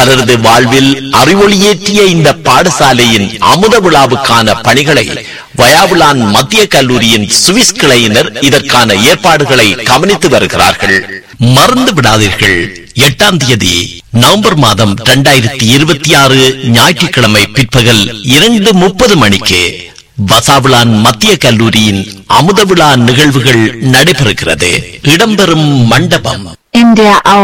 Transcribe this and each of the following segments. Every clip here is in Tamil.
பலரது வாழ்வில் அறிவொளியேற்றிய இந்த பாடசாலையின் அமுத விழாவுக்கான பணிகளை வயாவுலான் மத்திய கல்லூரியின் சுவிஸ் கிளையினர் இதற்கான ஏற்பாடுகளை கவனித்து வருகிறார்கள் மறந்து விடாதீர்கள் எட்டாம் தேதி நவம்பர் மாதம் இரண்டாயிரத்தி இருபத்தி ஆறு ஞாயிற்றுக்கிழமை பிற்பகல் இரண்டு முப்பது மணிக்கு வசாவிளான் மத்திய கல்லூரியின் அமுத விழா நிகழ்வுகள் நடைபெறுகிறது இடம்பெறும் மண்டபம் In der Au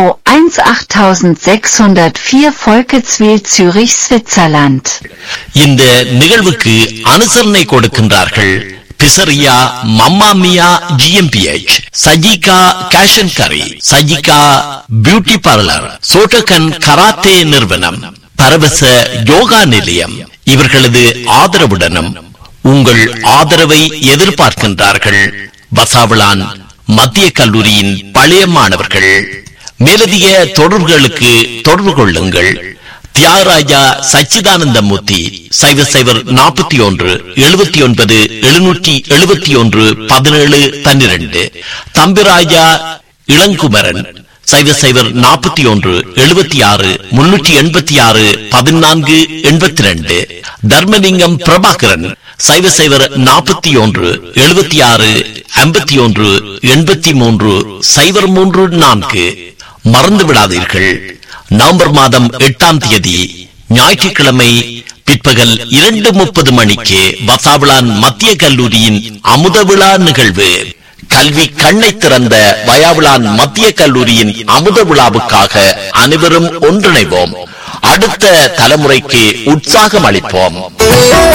18604 Volketswil Zürich Switzerland. இந்த நிகழ்வுக்கு அனுசரணை கொடுக்கின்றார்கள் பிசரியா மம்மாமியா ஜிஎம்பிஎச் Sajika cash and carry Sajika beauty parlour Shotokan karate நிறுவனம் பரவச யோகா நிலையம் இவர்களது ஆதரவுடனும் உங்கள் ஆதரவை எதிர்பார்க்கின்றார்கள் வசாவிளான் மத்திய கல்லூரியின் பழைய மாணவர்கள் மேலதிக தொடர்புகளுக்கு தொடர்பு கொள்ளுங்கள் தியாகராஜா சச்சிதானந்தமூர்த்தி சைவர் சைவர் நாற்பத்தி ஒன்று எழுபத்தி ஒன்பது எழுநூற்றி எழுபத்தி ஒன்று பதினேழு பன்னிரண்டு தம்பிராஜா இளங்குமரன் சைவர் சைவர் நாற்பத்தி ஒன்று எழுபத்தி ஆறு முன்னூற்றி எண்பத்தி ஆறு பதினான்கு எண்பத்தி ரெண்டு தர்மலிங்கம் பிரபாகரன் சைவ சைவர் நாற்பத்தி ஒன்று எழுபத்தி ஆறு ஐம்பத்தி ஒன்று எண்பத்தி மூன்று சைவர் மூன்று நான்கு மறந்து விடாதீர்கள் நவம்பர் மாதம் எட்டாம் தேதி ஞாயிற்றுக்கிழமை பிற்பகல் இரண்டு முப்பது மணிக்கு வசாவிளான் மத்திய கல்லூரியின் அமுத விழா நிகழ்வு கல்வி கண்ணை திறந்த வயாவிளான் மத்திய கல்லூரியின் அமுத விழாவுக்காக அனைவரும் ஒன்றிணைவோம் அடுத்த தலைமுறைக்கு உற்சாகம் அளிப்போம்